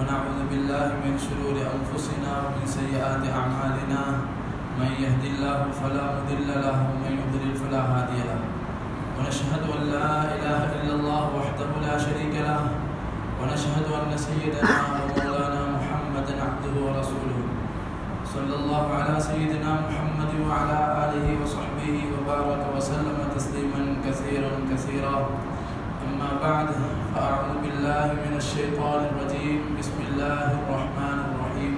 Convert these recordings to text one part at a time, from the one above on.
ونعوذ بالله من شرور أنفسنا ومن سيئات أعمالنا من يهد الله فلا مضل له ومن يضلل فلا هادي له ونشهد أن لا إله إلا الله وحده لا شريك له ونشهد أن سيدنا ومولانا محمدا عبده ورسوله صلى الله على سيدنا محمد وعلى آله وصحبه وبارك وسلم تسليما كثيرا كثيرا أما بعد فأعوذ بالله من الشيطان الرجيم بسم الله الرحمن الرحيم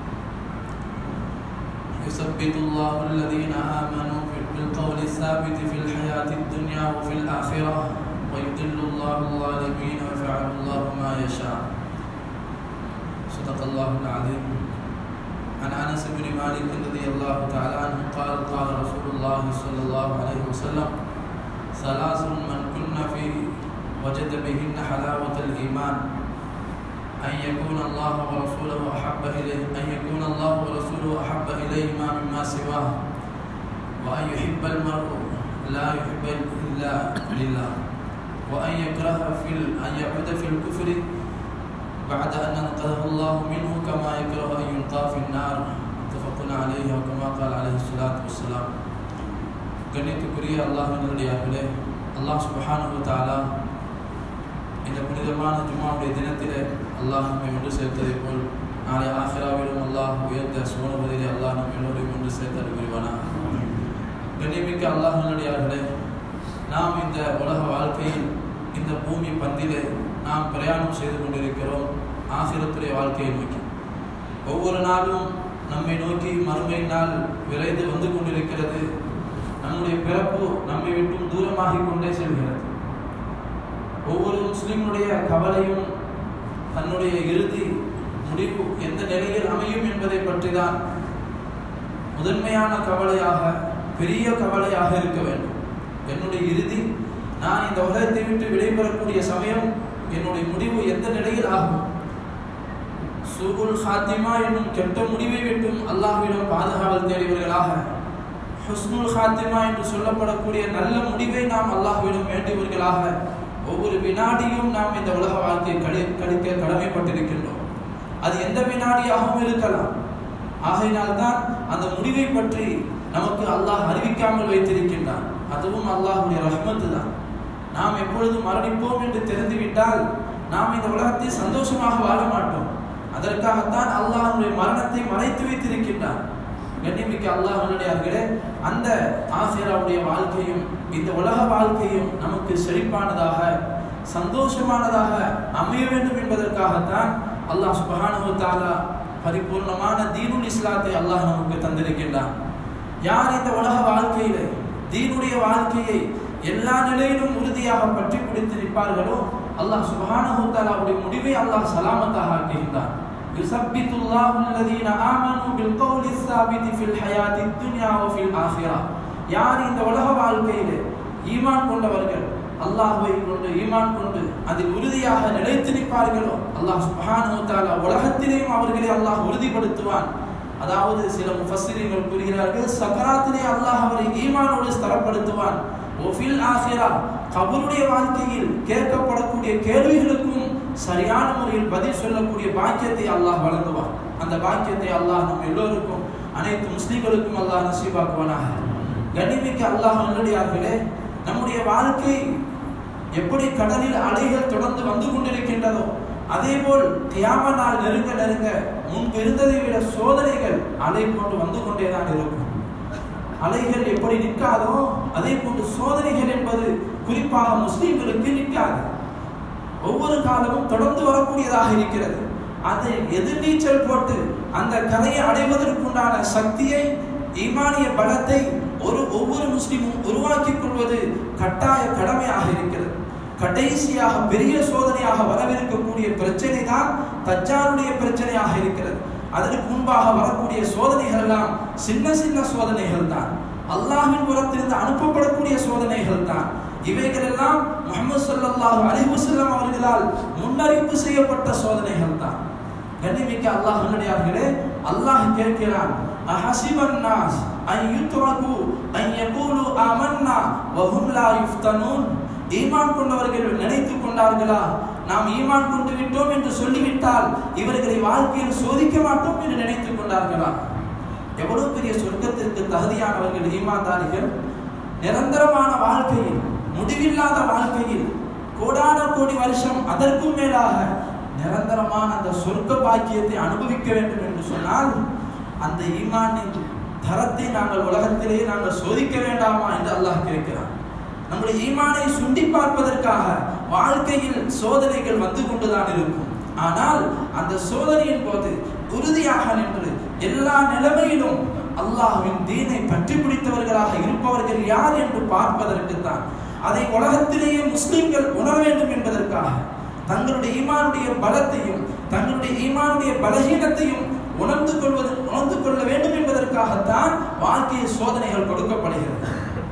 يثبت الله الذين آمنوا بالقول الثابت في الحياة الدنيا وفي الآخرة ويضل الله الظالمين ويفعل الله ما يشاء صدق الله العظيم عن انس بن مالك رضي الله تعالى عنه قال قال رسول الله صلى الله عليه وسلم ثلاث من كن فيه وجد بهن حلاوة الإيمان أن يكون الله ورسوله أحب إليه أن يكون الله ورسوله أحب إليهما مما سواه وأن يحب المرء لا يحب إلا لله وأن يكره في ال... أن يعود في الكفر بعد أن أنقذه الله منه كما يكره أن يلقى في النار متفق عليه وكما قال عليه الصلاة والسلام கண்ணியத்துக்குரிய அல்லாஹினுடையார்களே அல்லாஹ் சுபஹானு தாலா இந்த புனிதமான ஜும்மாவுடைய தினத்திலே அல்லாஹ் நம்மை ஒன்று சேர்த்ததை போல் நாளை ஆசிராவிலும் அல்லாஹ் உயர்ந்த சுவனபதியிலே அல்லாஹ் நம்ம எல்லோரையும் ஒன்று சேர்த்தது புரிவானா கண்ணியமிக்க அல்லாஹினுடையார்களே நாம் இந்த உலக வாழ்க்கையில் இந்த பூமி பந்திலே நாம் பிரயாணம் செய்து கொண்டிருக்கிறோம் ஆசிரத்துடைய வாழ்க்கையை நோக்கி ஒவ்வொரு நாளும் நம்மை நோக்கி மறுமை நாள் விரைந்து வந்து கொண்டிருக்கிறது நம்முடைய பிறப்பு நம்மை விட்டும் தூரமாகிக் கொண்டே செல்கிறது ஒவ்வொரு முஸ்லிமுடைய கவலையும் தன்னுடைய இறுதி முடிவு எந்த நிலையில் அமையும் என்பதை பற்றி தான் முதன்மையான கவலையாக பெரிய கவலையாக இருக்க வேண்டும் என்னுடைய இறுதி நான் இந்த உலகத்தை விட்டு விடைபெறக்கூடிய சமயம் என்னுடைய முடிவு எந்த நிலையில் ஆகும் சுகுல் ஹாத்திமா என்னும் கெட்ட முடிவை விட்டும் அல்லாஹ்விடம் பாதுகாவல் தேடியவர்களாக ஹுஸ்னுல் ஹாத்திமா என்று சொல்லப்படக்கூடிய நல்ல முடிவை நாம் அல்லாஹ்விடம் வேண்டியவர்களாக ஒவ்வொரு வினாடியும் நாம் இந்த உலக வாழ்க்கையை கடி கடிக்க கடமைப்பட்டிருக்கின்றோம் அது எந்த வினாடியாகவும் இருக்கலாம் ஆகையினால்தான் அந்த முடிவை பற்றி நமக்கு அல்லாஹ் அறிவிக்காமல் வைத்திருக்கின்றான் அதுவும் அல்லாஹுடைய ரஹ்மத்து தான் நாம் எப்பொழுது மரணிப்போம் என்று தெரிந்துவிட்டால் நாம் இந்த உலகத்தில் சந்தோஷமாக வாழ மாட்டோம் அதற்காகத்தான் அல்லாஹனுடைய மரணத்தை மறைத்து வைத்திருக்கின்றான் கண்ணிமிக்க அல்லாஹனுடையார்களே அந்த ஆசிராவுடைய வாழ்க்கையும் இந்த உலக வாழ்க்கையும் நமக்கு செழிப்பானதாக சந்தோஷமானதாக அமைய வேண்டும் என்பதற்காகத்தான் அல்லாஹ் சுபஹானு தாலா பரிபூர்ணமான தீனுல் இஸ்லாத்தை அல்லாஹ் நமக்கு தந்திருக்கின்றான் யார் இந்த உலக வாழ்க்கையில தீனுடைய வாழ்க்கையை எல்லா நிலையிலும் உறுதியாக பற்றி பிடித்து நிற்பார்களோ அல்லாஹ் சுபஹானஹு தஆலாவுடைய முடிவை அல்லாஹ் சலாமத்தாக ஆக்குகின்றான் يثبت الله الذين آمنوا بالقول الثابت في الحياة الدنيا وفي الآخرة யார் இந்த உலக வாழ்க்கையிலே ஈமான் கொண்டவர்கள் அல்லாஹ்வை கொண்டு ஈமான் கொண்டு அதில் உறுதியாக நிலைத்து நிற்பார்களோ அல்லாஹ் சுப்ஹானஹு தஆலா உலகத்திலேயும் அவர்களை அல்லாஹ் உறுதிப்படுத்துவான் அதாவது சில முஃபஸ்ஸிரீன்கள் கூறுகிறார்கள் சக்கராத்திலே அல்லாஹ் அவரை ஈமானோடு ஸ்தரப்படுத்துவான் ஒஃபில் ஆஹிரா கபருடைய வாழ்க்கையில் கேட்கப்படக்கூடிய கேள்விகளுக்கும் சரியான முறையில் பதில் சொல்லக்கூடிய பாக்கியத்தை அல்லாஹ் வழங்குவான் அந்த பாக்கியத்தை அல்லாஹ் நம் எல்லோருக்கும் அனைத்து முஸ்லிம்களுக்கும் அல்லாஹ் நசீபாக்குவானாக கண்ணிமிக்க அல்லாஹ் நல்லடியார்களே நம்முடைய வாழ்க்கை எப்படி கடலில் அலைகள் தொடர்ந்து வந்து கொண்டிருக்கின்றதோ அதேபோல் தியாம நாள் நெருங்க நெருங்க முன்பு இருந்ததை விட சோதனைகள் அலை போன்று வந்து கொண்டேதான் இருக்கும் அலைகள் எப்படி நிற்காதோ அதே போன்று சோதனைகள் என்பது குறிப்பாக முஸ்லிம்களுக்கு நிற்காது ஒவ்வொரு காலமும் தொடர்ந்து வரக்கூடியதாக இருக்கிறது அதை எதிர்நீச்சல் போட்டு அந்த கதையை அடைவதற்குண்டான சக்தியை ஈமானிய பலத்தை ஒரு ஒவ்வொரு முஸ்லிமும் உருவாக்கி கொள்வது கட்டாய கடமையாக இருக்கிறது கடைசியாக பெரிய சோதனையாக வரவிருக்கக்கூடிய பிரச்சனை தான் தஜ்ஜாலுடைய பிரச்சனையாக இருக்கிறது அதற்கு முன்பாக வரக்கூடிய சோதனைகள் எல்லாம் சின்ன சின்ன சோதனைகள் தான் அல்லாஹின் புறத்திலிருந்து அனுப்பப்படக்கூடிய சோதனைகள் தான் இவைகள் எல்லாம் முகமது சல்லாஹூ அலி வசல்லம் அவர்களால் முன்னறிவிப்பு செய்யப்பட்ட சோதனைகள் தான் கண்ணிமிக்க அல்லாஹ் நல்லடியார்களே அல்லாஹ் கேட்கிறான் அஹசிபன் நாஸ் அன் யுத்ரகு அன் யகூலு ஆமன்னா வஹும் லா யுஃப்தனூன் ஈமான் கொண்டவர்கள் நினைத்துக் கொண்டார்களா நாம் ஈமான் கொண்டு விட்டோம் என்று சொல்லிவிட்டால் இவர்களை வாழ்க்கையில் சோதிக்க மாட்டோம் என்று நினைத்துக் கொண்டார்களா எவ்வளவு பெரிய சொர்க்கத்திற்கு தகுதியானவர்கள் ஈமான்தாரிகள் நிரந்தரமான வாழ்க்கையில் முடிவில்லாத வாழ்க்கையில் கோடான கோடி வருஷம் அதற்கும் மேலாக நிரந்தரமான அந்த சொர்க்க பாக்கியத்தை அனுபவிக்க வேண்டும் என்று சொன்னால் அந்த ஈமானின் தரத்தை நாங்கள் உலகத்திலேயே நாங்கள் சோதிக்க வேண்டாமா என்று அல்லாஹ் கேட்கிறான் நம்முடைய ஈமானை சுண்டி பார்ப்பதற்காக வாழ்க்கையில் சோதனைகள் வந்து கொண்டுதான் இருக்கும் ஆனால் அந்த சோதனையின் போது உறுதியாக நின்று எல்லா நிலைமையிலும் அல்லாஹ்வின் தீனை பற்றி பிடித்தவர்களாக இருப்பவர்கள் யார் என்று பார்ப்பதற்குத்தான் அதை உலகத்திலேயே முஸ்லிம்கள் உணர வேண்டும் என்பதற்காக தங்களுடைய ஈமானுடைய பலத்தையும் தங்களுடைய ஈமானுடைய பலகீனத்தையும் உணர்ந்து கொள்வது உணர்ந்து கொள்ள வேண்டும் என்பதற்காகத்தான் வாழ்க்கையில் சோதனைகள் கொடுக்கப்படுகிறது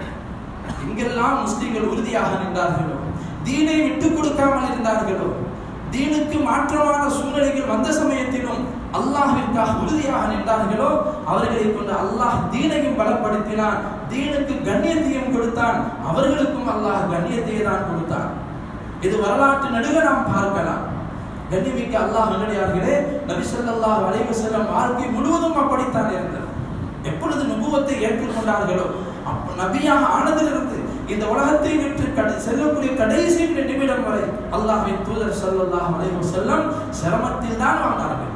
எங்கெல்லாம் முஸ்லிம்கள் உறுதியாக நின்றார்களோ தீனை விட்டுக் கொடுக்காமல் இருந்தார்களோ தீனுக்கு மாற்றமான சூழ்நிலைகள் வந்த சமயத்திலும் அல்லாஹிற்காக உறுதியாக நின்றார்களோ அவர்களை கொண்டு அல்லாஹ் தீனையும் பலப்படுத்தினான் தீனுக்கு கண்ணியத்தையும் கொடுத்தான் அவர்களுக்கும் அல்லாஹ் கண்ணியத்தையே தான் கொடுத்தான் இது வரலாற்று நடுக நாம் பார்க்கலாம் கண்ணிமிக்க அல்லாஹ் நல்லடியார்களே நபி ஸல்லல்லாஹு அலைஹி வஸல்லம் வாழ்க்கை முழுவதும் அப்படித்தான் இருந்தது எப்பொழுது நுபுவத்தை ஏற்றுக்கொண்டார்களோ அப்ப நபியாக ஆனதிலிருந்து இந்த உலகத்தை விட்டு கடை செல்லக்கூடிய கடைசி நிமிடம் வரை அல்லாஹ்வின் தூதர் ஸல்லல்லாஹு அலைஹி வஸல்லம் சிரமத்தில் தான் வாழ்ந்தார்கள்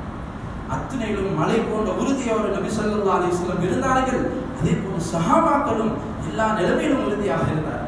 அத்தனையிலும் மலை போன்ற உறுதியோடு நபி ஸல்லல்லாஹு அலைஹி வஸல்லம் இருந்தார்கள் அதே போல சஹாபாக்களும் எல்லா நிலைமையிலும் உறுதியாக இருந்தார்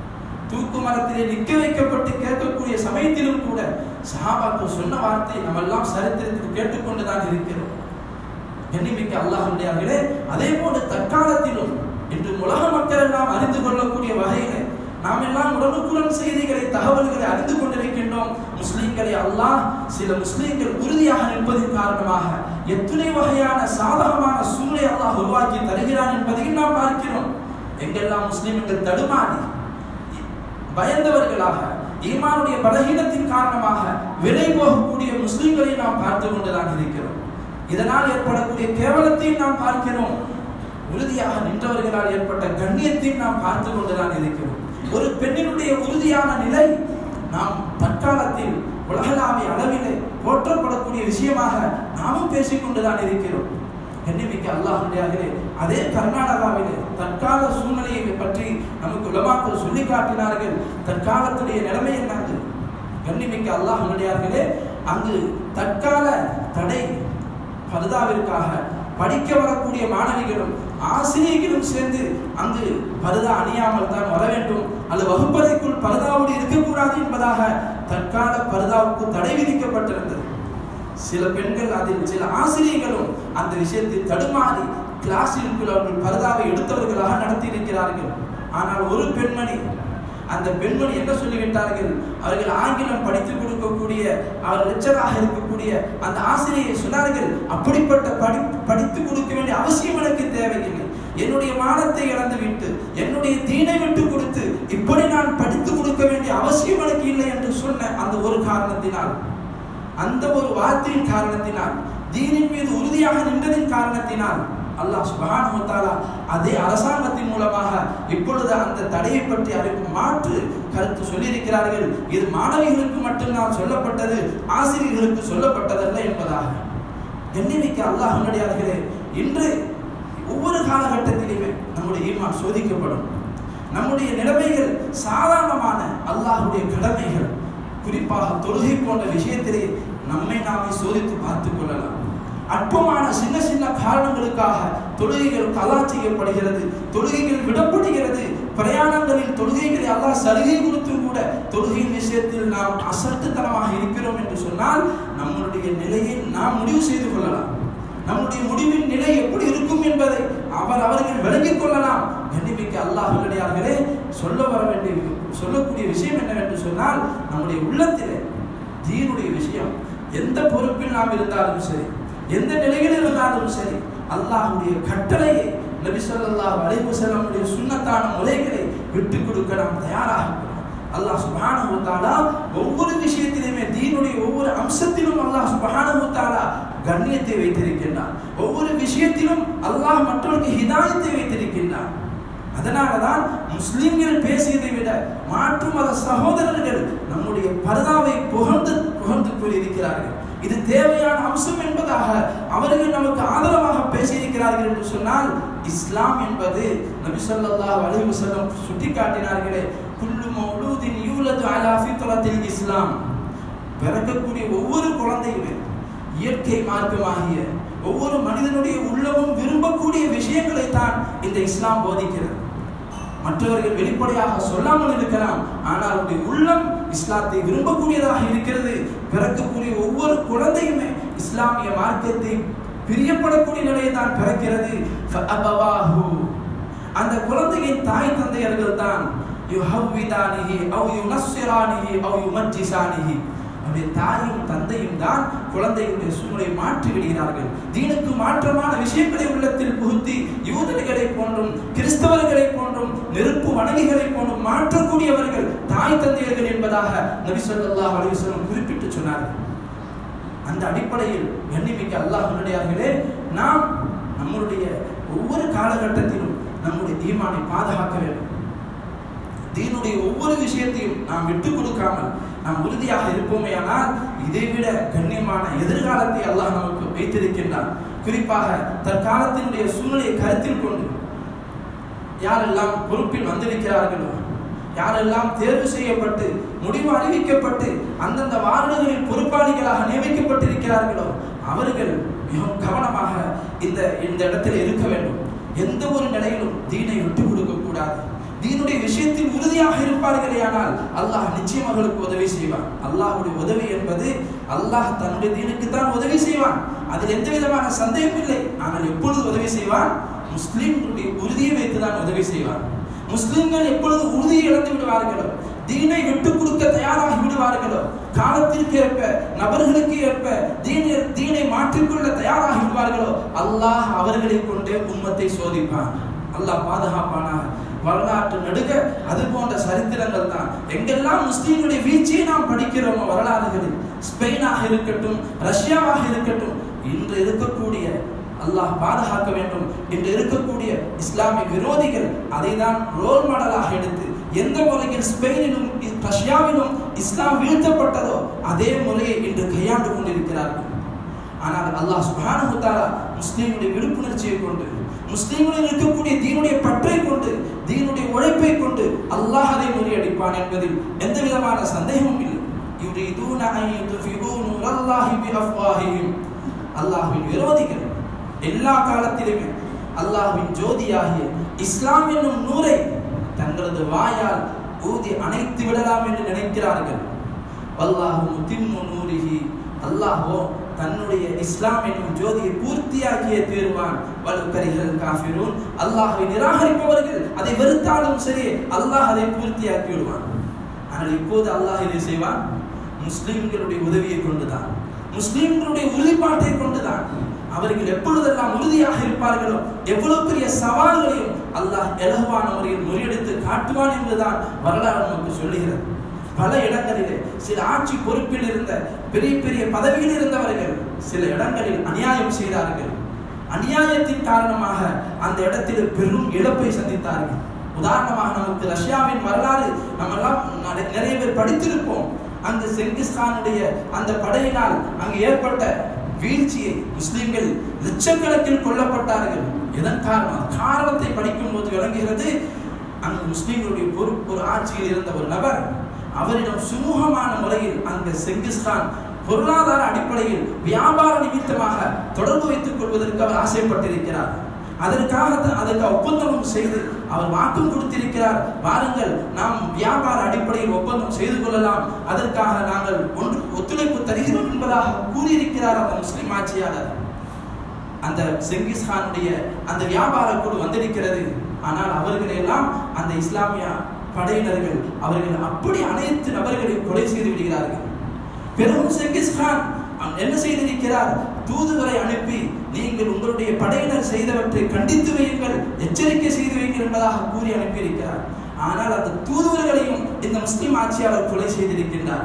தூக்கு மரத்திலே நிற்க வைக்கப்பட்டு கேட்கக்கூடிய சமயத்திலும் கூட சஹாபாக்கள் சொன்ன வார்த்தை நம்ம எல்லாம் சரித்திரத்தில் கேட்டுக்கொண்டுதான் இருக்கிறோம் எண்ணிமிக்க அல்லாஹுடையார்களே அதே போல தற்காலத்திலும் இன்று உலக மக்கள் எல்லாம் அறிந்து கொள்ளக்கூடிய வகையில நாம் எல்லாம் உடனுக்குடன் செய்திகளை தகவல்களை அறிந்து கொண்டிருக்கின்றோம் முஸ்லிம்களை அல்லாஹ் சில முஸ்லிம்கள் உறுதியாக நிற்பதன் காரணமாக எத்தனை வகையான சாதகமான சூழலை அல்லாஹ் உருவாக்கி தருகிறான் என்பதையும் நாம் பார்க்கிறோம் எங்கெல்லாம் முஸ்லிம்கள் தடுமாறி பயந்தவர்களாக ஈமானுடைய பலகீனத்தின் காரணமாக விலை போகக்கூடிய முஸ்லிம்களை நாம் பார்த்து கொண்டுதான் இருக்கிறோம் இதனால் ஏற்படக்கூடிய கேவலத்தையும் நாம் பார்க்கிறோம் உறுதியாக நின்றவர்களால் ஏற்பட்ட கண்ணியத்தையும் நாம் பார்த்து கொண்டுதான் இருக்கிறோம் ஒரு பெண்ணினுடைய உறுதியான நிலை நாம் தற்காலத்தில் உலகளாவிய அளவிலே போற்றப்படக்கூடிய விஷயமாக நாமும் பேசிக்கொண்டுதான் இருக்கிறோம் கண்ணிமிக்க அல்லாஹுடையாகவே அதே கர்நாடகாவிலே தற்கால சூழ்நிலையை பற்றி நமக்கு உலமாக்கள் சொல்லி காட்டினார்கள் தற்காலத்துடைய நிலைமை என்னது கண்ணிமிக்க அல்லாஹுடையார்களே அங்கு தற்கால தடை பருதாவிற்காக படிக்க வரக்கூடிய மாணவிகளும் ஆசிரியர்களும் சேர்ந்து அங்கு பருதா அணியாமல் தான் வர வேண்டும் அல்லது வகுப்பறைக்குள் பருதாவோடு இருக்கக்கூடாது என்பதாக தற்கால பருதாவுக்கு தடை விதிக்கப்பட்டிருந்தது சில பெண்கள் அதில் சில ஆசிரியர்களும் அந்த விஷயத்தில் தடுமாறி கிளாஸிற்குள் அவர்கள் பரதாவை எடுத்தவர்களாக நடத்தி இருக்கிறார்கள் ஆனால் ஒரு பெண்மணி அந்த பெண்மணி என்ன சொல்லிவிட்டார்கள் அவர்கள் ஆங்கிலம் படித்து கொடுக்கக்கூடிய அவர் லெக்சராக இருக்கக்கூடிய அந்த ஆசிரியை சொன்னார்கள் அப்படிப்பட்ட படி படித்து கொடுக்க வேண்டிய அவசியம் எனக்கு தேவையில்லை என்னுடைய மானத்தை இழந்து விட்டு என்னுடைய தீனை விட்டு கொடுத்து இப்படி நான் படித்து கொடுக்க வேண்டிய அவசியம் எனக்கு இல்லை என்று சொன்ன அந்த ஒரு காரணத்தினால் அந்த ஒரு வார்த்தையின் காரணத்தினால் தீனின் மீது உறுதியாக நின்றதின் காரணத்தினால் அல்லாஹ் சுபஹானஹு தஆலா அதே அரசாங்கத்தின் மூலமாக இப்பொழுது அந்த தடையை பற்றி அறிவு மாற்று கருத்து சொல்லியிருக்கிறார்கள் இது மாணவிகளுக்கு மட்டும்தான் சொல்லப்பட்டது ஆசிரியர்களுக்கு சொல்லப்பட்டதல்ல என்பதாக எண்ணிமிக்க அல்லாஹ் முன்னடியார்களே இன்று ஒவ்வொரு காலகட்டத்திலுமே நம்முடைய ஈமான் சோதிக்கப்படும் நம்முடைய நிலைமைகள் சாதாரணமான அல்லாஹுடைய கடமைகள் குறிப்பாக தொழுகை போன்ற விஷயத்திலே நம்மை நாமே சோதித்து பார்த்துக் கொள்ளலாம் அற்பமான சின்ன சின்ன காரணங்களுக்காக தொழுகைகள் கலா செய்யப்படுகிறது தொழுகைகள் விடப்படுகிறது பிரயாணங்களில் தொழுகைகளை அல்லாஹ் சலுகை கொடுத்தும் கூட தொழுகையின் விஷயத்தில் நாம் அசட்டுத்தனமாக இருக்கிறோம் என்று சொன்னால் நம்மளுடைய நிலையை நாம் முடிவு செய்து கொள்ளலாம் நம்முடைய முடிவின் நிலை எப்படி இருக்கும் என்பதை அவர் அவர்கள் விளங்கிக் கொள்ளலாம் கண்ணிமிக்க அல்லாஹ் நல்லடியார்களே சொல்ல வர வேண்டிய சொல்லக்கூடிய விஷயம் என்னவென்று சொன்னால் நம்முடைய உள்ளத்திலே தீனுடைய விஷயம் எந்த பொறுப்பில் நாம் இருந்தாலும் சரி எந்த நிலையில் இருந்தாலும் சரி அல்லாஹுடைய கட்டளையை நபி ஸல்லல்லாஹு அலைஹி வஸல்லமுடைய சுன்னத்தான முறைகளை விட்டு கொடுக்க நாம் தயாராக இருக்கிறோம். அல்லாஹ் சுப்ஹானஹு வ தஆலா ஒவ்வொரு விஷயத்திலுமே தீனுடைய ஒவ்வொரு அம்சத்திலும் அல்லாஹ் சுப்ஹானஹு வ தஆலா கண்ணியத்தை வைத்திருக்கின்றான் ஒவ்வொரு விஷயத்திலும் அல்லாஹ் மற்றவருக்கு ஹிதாயத்தை வைத்திருக்கின்றான் அதனால தான் முஸ்லிம்கள் பேசியதை விட மாற்று மத சகோதரர்கள் நம்முடைய பரதாவை புகழ்ந்து புகழ்ந்து கூறியிருக்கிறார்கள் இது தேவையான அம்சம் என்பதாக அவர்கள் நமக்கு ஆதரவாக பேசியிருக்கிறார்கள் என்று சொன்னால் இஸ்லாம் என்பது நபி ஸல்லல்லாஹு அலைஹி வஸல்லம் சுட்டிக்காட்டினார்களே குல்லு மௌலூதின் யூலது அலா ஃபித்ரத்தில் இஸ்லாம் பிறக்கக்கூடிய ஒவ்வொரு குழந்தையுமே இயற்கை மார்க்கமாகிய ஒவ்வொரு மனிதனுடைய உள்ளமும் விரும்பக்கூடிய விஷயங்களை தான் இந்த இஸ்லாம் போதிக்கிறது மற்றவர்கள் வெளிப்படையாக சொல்லாமல் இருக்கலாம் ஆனால் அவருடைய உள்ளம் இஸ்லாத்தை விரும்பக்கூடியதாக இருக்கிறது பிறக்கக்கூடிய ஒவ்வொரு குழந்தையுமே இஸ்லாமிய மார்க்கத்தை பிரியப்படக்கூடிய நிலையை தான் பிறக்கிறது ஃபஅபவாஹு. அந்த குழந்தையின் தாய் தந்தையர்கள் தான் யுஹவ்விதானிஹி அவ் யுனஸ்ஸிரானிஹி அவ் யுமஜ்ஜிசானிஹி அவருடைய தாயும் தந்தையும் தான் குழந்தைகளுடைய சூழ்நிலை மாற்றி விடுகிறார்கள் தீனுக்கு மாற்றமான விஷயங்களை உள்ளத்தில் புகுத்தி யூதர்களை போன்றும் கிறிஸ்தவர்களை போன்றும் நெருப்பு வணங்கிகளை போன்றும் மாற்றக்கூடியவர்கள் தாய் தந்தையர்கள் என்பதாக நபி ஸல்லல்லாஹு அலைஹி வஸல்லம் குறிப்பிட்டு சொன்னார்கள் அந்த அடிப்படையில் எண்ணிமிக்க அல்லாஹ்வுடையார்களே நாம் நம்முடைய ஒவ்வொரு காலகட்டத்திலும் நம்முடைய ஈமானை பாதுகாக்க வேண்டும் தீனுடைய ஒவ்வொரு விஷயத்தையும் நாம் விட்டு கொடுக்காமல் நாம் உறுதியாக இருப்போமே ஆனால் இதைவிட கண்ணியமான எதிர்காலத்தை அல்லாஹ் நமக்கு வைத்திருக்கின்றான் குறிப்பாக தற்காலத்தினுடைய சூழ்நிலையை கருத்தில் கொண்டு யாரெல்லாம் பொறுப்பில் வந்திருக்கிறார்களோ யாரெல்லாம் தேர்வு செய்யப்பட்டு முடிவு அறிவிக்கப்பட்டு அந்தந்த வார்டுகளில் பொறுப்பாளிகளாக நியமிக்கப்பட்டிருக்கிறார்களோ அவர்கள் மிகவும் கவனமாக இந்த இந்த இடத்தில் இருக்க வேண்டும் எந்த ஒரு நிலையிலும் தீனை விட்டு கொடுக்க கூடாது தீனுடைய விஷயத்தில் உறுதியாக இருப்பார்களே ஆனால் அல்லாஹ் நிச்சயம் அவர்களுக்கு உதவி செய்வான் அல்லாஹ்வுடைய உதவி என்பது அல்லாஹ் தன்னுடைய தீனுக்கு தான் உதவி செய்வான் அதில் எந்த விதமான சந்தேகம் இல்லை ஆனால் எப்பொழுது உதவி செய்வான் முஸ்லிம்களுடைய உறுதியை வைத்துதான் உதவி செய்வான் முஸ்லிம்கள் எப்பொழுது உறுதியை இழந்து விடுவார்களோ தீனை விட்டு கொடுக்க தயாராகி விடுவார்களோ காலத்திற்கு ஏற்ப நபர்களுக்கு ஏற்ப தீனை தீனை மாற்றிக்கொள்ள தயாராகி விடுவார்களோ அல்லாஹ் அவர்களை கொண்டே உம்மத்தை சோதிப்பான் அல்லாஹ் பாதுகாப்பானாக வரலாற்று நடுக அது போன்ற சரித்திரங்கள் தான் எங்கெல்லாம் முஸ்லீம்களுடைய வீழ்ச்சியை நாம் படிக்கிறோமோ வரலாறுகளில் ஸ்பெயினாக இருக்கட்டும் ரஷ்யாவாக இருக்கட்டும் இன்று இருக்கக்கூடிய அல்லாஹ் பாதுகாக்க வேண்டும் இன்று இருக்கக்கூடிய இஸ்லாமிய விரோதிகள் அதை தான் ரோல் மாடலாக எடுத்து எந்த முறையில் ஸ்பெயினிலும் ரஷ்யாவிலும் இஸ்லாம் வீழ்த்தப்பட்டதோ அதே முறையை இன்று கையாண்டு கொண்டிருக்கிறார்கள் ஆனால் அல்லாஹ் சுப்ஹானஹு தஆலா முஸ்லீம்களுடைய விழிப்புணர்ச்சியை கொண்டு முஸ்லீம்களில் இருக்கக்கூடிய தீனுடைய பற்றை கொண்டு தீனுடைய உழைப்பை கொண்டு அல்லாஹ் அதை முறியடிப்பான் என்பதில் எந்த விதமான சந்தேகமும் இல்லை யுரீதூன அன் யுத்ஃபிஊ நூரல்லாஹி பிஅஃவாஹிஹிம் அல்லாஹ்வின் விரோதிகள் எல்லா காலத்திலுமே அல்லாஹ்வின் ஜோதியாகிய இஸ்லாம் என்னும் நூரை தங்களது வாயால் ஊதி அணைத்து விடலாம் என்று நினைக்கிறார்கள் வல்லாஹு முத்திம்மு நூரிஹி அல்லாஹோ தன்னுடைய இஸ்லாம் என்னும் ஜோதியை பூர்த்தியாக்கிய தீர்வான் வலுக்கரிகள் காஃபிரூன் அல்லாஹ்வை நிராகரிப்பவர்கள் அதை வெறுத்தாலும் சரி அல்லாஹ் அதை பூர்த்தியாக்கி விடுவான் ஆனால் இப்போது அல்லாஹ் இதை செய்வான் முஸ்லிம்களுடைய உதவியை கொண்டுதான் முஸ்லிம்களுடைய உறுதிப்பாட்டை கொண்டுதான் அவர்கள் எப்பொழுதெல்லாம் உறுதியாக இருப்பார்களோ எவ்வளவு பெரிய சவால்களையும் அல்லாஹ் இலகுவான முறையில் முறியடித்து காட்டுவான் என்பதுதான் வரலாறு நமக்கு சொல்லுகிறது பல இடங்களிலே சில ஆட்சி பொறுப்பில் இருந்த பெரிய பெரிய பதவியில் இருந்தவர்கள் சில இடங்களில் அநியாயம் செய்தார்கள் அநியாயத்தின் காரணமாக அந்த இடத்தில் பெரும் இழப்பை சந்தித்தார்கள் உதாரணமாக நமக்கு ரஷ்யாவின் வரலாறு நம்ம எல்லாம் நட- நிறைய பேர் படித்திருப்போம் அந்த செங்கிஸ்கானுடைய அந்த படையினால் அங்கு ஏற்பட்ட வீழ்ச்சியை முஸ்லிம்கள் லட்சக்கணக்கில் கொல்லப்பட்டார்கள் எதன் காரணம் காரணத்தை படிக்கும் போது விளங்குகிறது அங்கு முஸ்லிம்களுடைய பொறுப்பு ஒரு ஆட்சியில் இருந்த ஒரு நபர் அவரிடம் சுமூகமான முறையில் அந்த செங்கிஸ்கான் பொருளாதார அடிப்படையில் வியாபார நிமித்தமாக தொடர்பு வைத்துக் கொள்வதற்கு அவர் ஆசைப்பட்டிருக்கிறார் அதற்காக தான் அதற்கு ஒப்பந்தமும் செய்து அவர் வாக்கும் கொடுத்திருக்கிறார் வாருங்கள் நாம் வியாபார அடிப்படையில் ஒப்பந்தம் செய்து கொள்ளலாம் அதற்காக நாங்கள் ஒன்று ஒத்துழைப்பு தருகிறோம் என்பதாக கூறியிருக்கிறார் அந்த முஸ்லிம் ஆட்சியாளர் அந்த செங்கிஸ்கானுடைய அந்த வியாபார குழு வந்திருக்கிறது ஆனால் அவர்களை எல்லாம் அந்த இஸ்லாமிய படையினர்கள் அவர்கள் அப்படி அனைத்து நபர்களையும் கொலை செய்து விடுகிறார்கள் பெரும் செங்கிஸ்கான் அவன் என்ன செய்திருக்கிறார் தூதுவரை அனுப்பி நீங்கள் உங்களுடைய படையினர் செய்தவற்றை கண்டித்து வையுங்கள் எச்சரிக்கை செய்து வையுங்கள் என்பதாக கூறி அனுப்பியிருக்கிறார் ஆனால் அந்த தூதுவர்களையும் இந்த முஸ்லிம் ஆட்சியாளர் கொலை செய்திருக்கின்றார்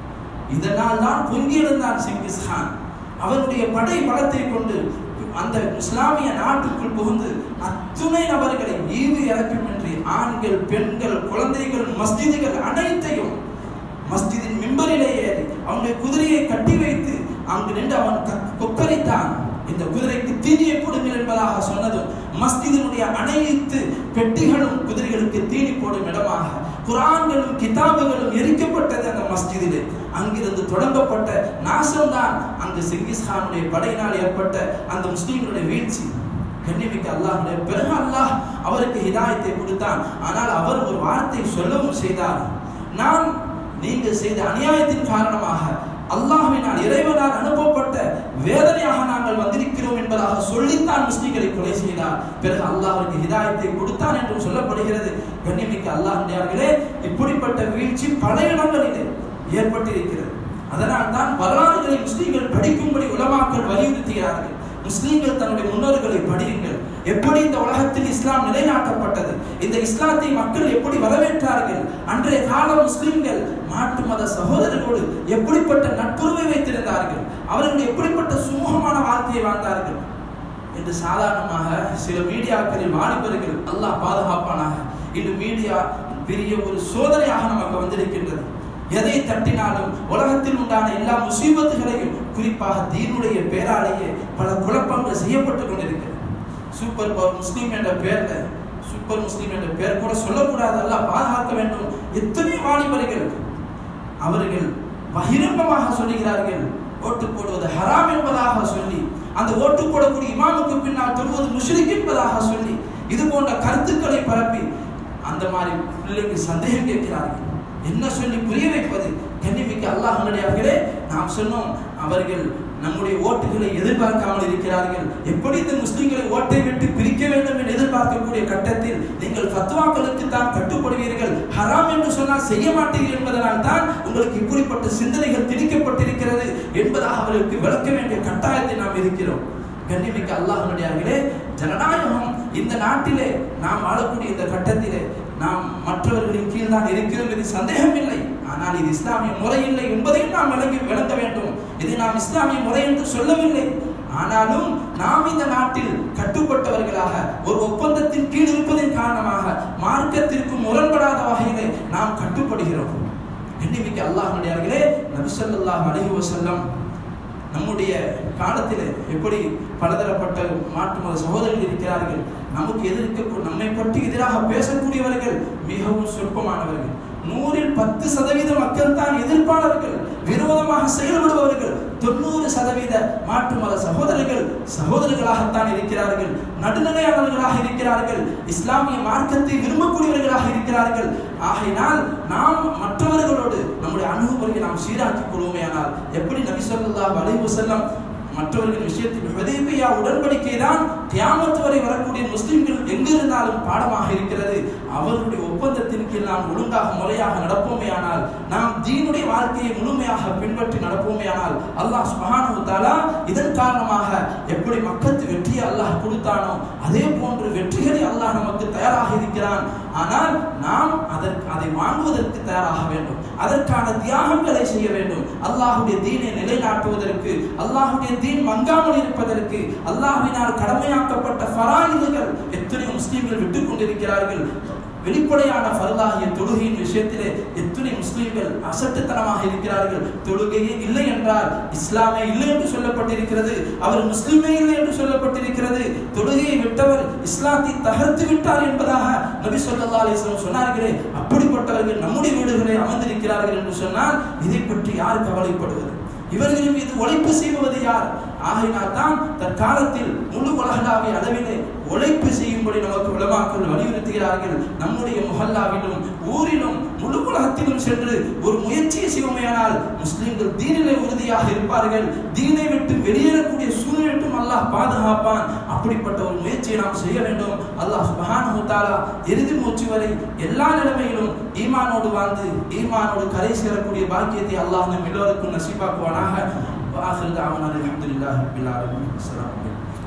இதனால் தான் பொங்கி எழுந்தான் செங்கிஸ்கான் அவனுடைய படை பலத்தை கொண்டு அந்த இஸ்லாமிய நாட்டுக்குள் புகுந்து அத்துணை நபர்களை ஈவு இறக்கமின்றி ஆண்கள் பெண்கள் குழந்தைகள் மஸ்ஜிதுகள் அனைத்தையும் மஸ்ஜிதின் மிம்பரிலே ஏறி அவனுடைய குதிரையை கட்டி வைத்து அங்கு நின்று அவன் க- கொக்கரித்தான் இந்த குதிரைக்கு தீனியை போடுங்கள் என்பதாக சொன்னதும் மஸ்ஜிதினுடைய அனைத்து பெட்டிகளும் குதிரைகளுக்கு தீனி போடும் இடமாக குரான்களும் கிதாபுகளும் எரிக்கப்பட்டது அந்த மஸ்ஜிதிலே அங்கிருந்து தொடங்கப்பட்ட நாசம்தான் அங்கு செங்கிஸ்கானுடைய படையினால் ஏற்பட்ட அந்த முஸ்லீம்களுடைய வீழ்ச்சி கண்ணிமிக்க அல்லாஹ்வுடைய பிறகு அல்லாஹ் அவருக்கு ஹிதாயத்தை கொடுத்தான் ஆனால் அவர் ஒரு வார்த்தை சொல்லவும் செய்தார் நான் நீங்கள் செய்த அநியாயத்தின் காரணமாக அல்லாஹ்வினால் இறைவனால் அனுப்பப்பட்ட வேதனையாக நாங்கள் வந்திருக்கிறோம் என்பதாக சொல்லித்தான் முஸ்லிம்களை கொலை செய்தார் பிறகு அல்லாஹ் அவருக்கு ஹிதாயத்தை கொடுத்தான் என்றும் சொல்லப்படுகிறது கண்ணிமிக்க அல்லாஹ்களே இப்படிப்பட்ட வீழ்ச்சி பல இடங்களிலே ஏற்பட்டிருக்கிறது அதனால் தான் வரலாறுகளை முஸ்லீம்கள் படிக்கும்படி உலமாக்கள் வலியுறுத்துகிறார்கள் முஸ்லீம்கள் தன்னுடைய முன்னோர்களை படியுங்கள் எப்படி இந்த உலகத்தில் இஸ்லாம் நிலைநாட்டப்பட்டது இந்த இஸ்லாத்தை மக்கள் எப்படி வரவேற்றார்கள் அன்றைய கால முஸ்லிம்கள் மாட்டு மத சகோதரர்களோடு எப்படிப்பட்ட நட்புறவை வைத்திருந்தார்கள் அவர்கள் எப்படிப்பட்ட சுமூகமான வாழ்க்கையை வாழ்ந்தார்கள் என்று சாதாரணமாக சில மீடியாக்களில் வாலிபர்கள் அல்லாஹ் பாதுகாப்பானாக இன்று மீடியா பெரிய ஒரு சோதனையாக நமக்கு வந்திருக்கின்றது எதை தட்டினாலும் உலகத்தில் உண்டான எல்லா முசீபத்துகளையும் குறிப்பாக தீனுடைய பேராலேயே பல குழப்பங்கள் செய்யப்பட்டு கொண்டிருக்கிறது சூப்பர் பவர் முஸ்லீம் என்ற பெயர்ல சூப்பர் முஸ்லீம் என்ற பெயர் கூட சொல்லக்கூடாது அல்லாஹ் பாதுகாக்க வேண்டும் எத்தனை வாலிபர்கள் அவர்கள் பகிரங்கமாக சொல்லுகிறார்கள் ஓட்டு போடுவது ஹராம் என்பதாக சொல்லி அந்த ஓட்டு போடக்கூடிய இமாமுக்கு பின்னால் தொழுவது முஷ்ரிக் என்பதாக சொல்லி இது போன்ற கருத்துக்களை பரப்பி அந்த மாதிரி பிள்ளைக்கு சந்தேகம் கேட்கிறார்கள் என்ன சொல்லி புரிய வைப்பது கண்ணிமிக்க அல்லாஹ் நல்லடியார்களே நாம் சொன்னோம் அவர்கள் நம்முடைய ஓட்டுகளை எதிர்பார்க்காமல் இருக்கிறார்கள் எப்படி இந்த முஸ்லிம்களை ஓட்டை விட்டு பிரிக்க வேண்டும் என்று எதிர்பார்க்கக்கூடிய கட்டத்தில் நீங்கள் ஃபத்வாக்களுக்கு தான் கட்டுப்படுவீர்கள் ஹராம் என்று சொன்னால் செய்ய மாட்டீர்கள் என்பதனால் தான் உங்களுக்கு இப்படிப்பட்ட சிந்தனைகள் திணிக்கப்பட்டிருக்கிறது என்பதாக அவர்களுக்கு விளக்க வேண்டிய கட்டாயத்தை நாம் இருக்கிறோம் கண்ணிமிக்க அல்லாஹனுடையார்களே ஜனநாயகம் இந்த நாட்டிலே நாம் வாழக்கூடிய இந்த கட்டத்திலே நாம் மற்றவர்களின் கீழ் தான் இருக்கிறோம் இது சந்தேகம் இல்லை ஆனால் இது இஸ்லாமிய முறை இல்லை என்பதையும் நாம் விளங்கி விளங்க வேண்டும் இது நாம் இஸ்லாமிய முறை என்று சொல்லவில்லை ஆனாலும் நாம் இந்த நாட்டில் கட்டுப்பட்டவர்களாக ஒரு ஒப்பந்தத்தின் கீழ் இருப்பதன் காரணமாக மார்க்கத்திற்கு முரண்படாத வகையிலே நாம் கட்டுப்படுகிறோம் எண்ணிமிக்க அல்லாஹனுடையார்களே நபிசல்லாஹ் அலைஹி வஸல்லம் நம்முடைய காலத்தில் எப்படி பலதரப்பட்ட மாற்று மத சகோதரர்கள் இருக்கிறார்கள் நமக்கு எதிர்க்க நம்மை பற்றி எதிராக பேசக்கூடியவர்கள் மிகவும் சொற்பமானவர்கள் நூறில் பத்து சதவீத மக்கள் தான் எதிர்ப்பாளர்கள் விரோதமாக செயல்படுபவர்கள் தொண்ணூறு சதவீத மாற்று மத சகோதரர்கள் சகோதரர்களாகத்தான் இருக்கிறார்கள் நடுநிலையாளர்களாக இருக்கிறார்கள் இஸ்லாமிய மார்க்கத்தை விரும்பக்கூடியவர்களாக இருக்கிறார்கள் ஆகையினால் நாம் மற்றவர்களோடு நம்முடைய அணுகுமுறையை நாம் சீராக்கிக் கொள்வோமேயானால் எப்படி நபி ஸல்லல்லாஹு அலைஹி வஸல்லம் மற்றவர்கள் விஷயத்தில் ஹுதைபியா உடன்படிக்கை தான் கியாமத் வரை வரக்கூடிய முஸ்லிம்கள் எங்கிருந்தாலும் பாடமாக இருக்கிறது அவர்களுடைய ஒப்பந்தத்தின் கீழ் நாம் ஒழுங்காக முறையாக நடப்போமேயானால் நாம் தீனுடைய வாழ்க்கையை முழுமையாக பின்பற்றி நடப்போமேயானால் அல்லாஹ் சுப்ஹானஹு தஆலா இதன் காரணமாக எப்படி மக்கத்து வெற்றியை அல்லாஹ் கொடுத்தானோ அதே போன்று வெற்றிகளை அல்லாஹ் நமக்கு தயாராக இருக்கிறான் ஆனால் நாம் அதற்கு அதை வாங்குவதற்கு தயாராக வேண்டும் அதற்கான தியாகங்களை செய்ய வேண்டும் அல்லாஹ்வுடைய தீனை நிலைநாட்டுவதற்கு அல்லாஹ்வுடைய தீன் மங்காமல் இருப்பதற்கு அல்லாஹ்வினால் கடமையாக்கப்பட்ட ஃபராயிதுகள் எத்தனை முஸ்லிம்கள் விட்டுக் கொண்டிருக்கிறார்கள் வெளிப்படையான ஃபர்லாகிய தொழுகையின் விஷயத்திலே எத்தனை முஸ்லிம்கள் அசட்டுத்தனமாக இருக்கிறார்கள் தொழுகையே இல்லை என்றால் இஸ்லாமே இல்லை என்று சொல்லப்பட்டிருக்கிறது அவர் முஸ்லிமே இல்லை என்று சொல்லப்பட்டிருக்கிறது தொழுகையை விட்டவர் இஸ்லாத்தை தகர்த்து விட்டார் என்பதாக நபி ஸல்லல்லாஹு அலைஹி வஸல்லம் சொன்னார்களே அப்படிப்பட்டவர்கள் நம்முடைய வீடுகளை அமர்ந்திருக்கிறார்கள் என்று சொன்னால் இதை பற்றி யார் கவலைப்படுவது இவர்களின் மீது உழைப்பு செய்வது யார் ஆகையினால் தான் தற்காலத்தில் முழு உலகளாவிய அளவிலே உழைப்பு செய்யும்படி நமக்கு உலமாக்கள் வலியுறுத்துகிறார்கள் நம்முடைய முஹல்லாவிலும் ஊரிலும் முழு உலகத்திலும் சென்று ஒரு முயற்சியை செய்வோமையானால் முஸ்லிம்கள் தீனிலே உறுதியாக இருப்பார்கள் தீனை விட்டு வெளியேறக்கூடிய சூழ்நிலையும் அல்லாஹ் பாதுகாப்பான் அப்படிப்பட்ட ஒரு முயற்சியை நாம் செய்ய வேண்டும் அல்லாஹ் சுப்ஹானஹு தஆலா இறுதி மூச்சு வரை எல்லா நிலைமையிலும் ஈமானோடு வாழ்ந்து ஈமானோடு கரை சேரக்கூடிய பாக்கியத்தை அல்லாஹ் நம் எல்லோருக்கும் நசீபாக்குவானாக வாஹிர் தாவனா அல்ஹம்துலில்லாஹி ரப்பில் ஆலமீன் அஸ்ஸலாமு அலைக்கும்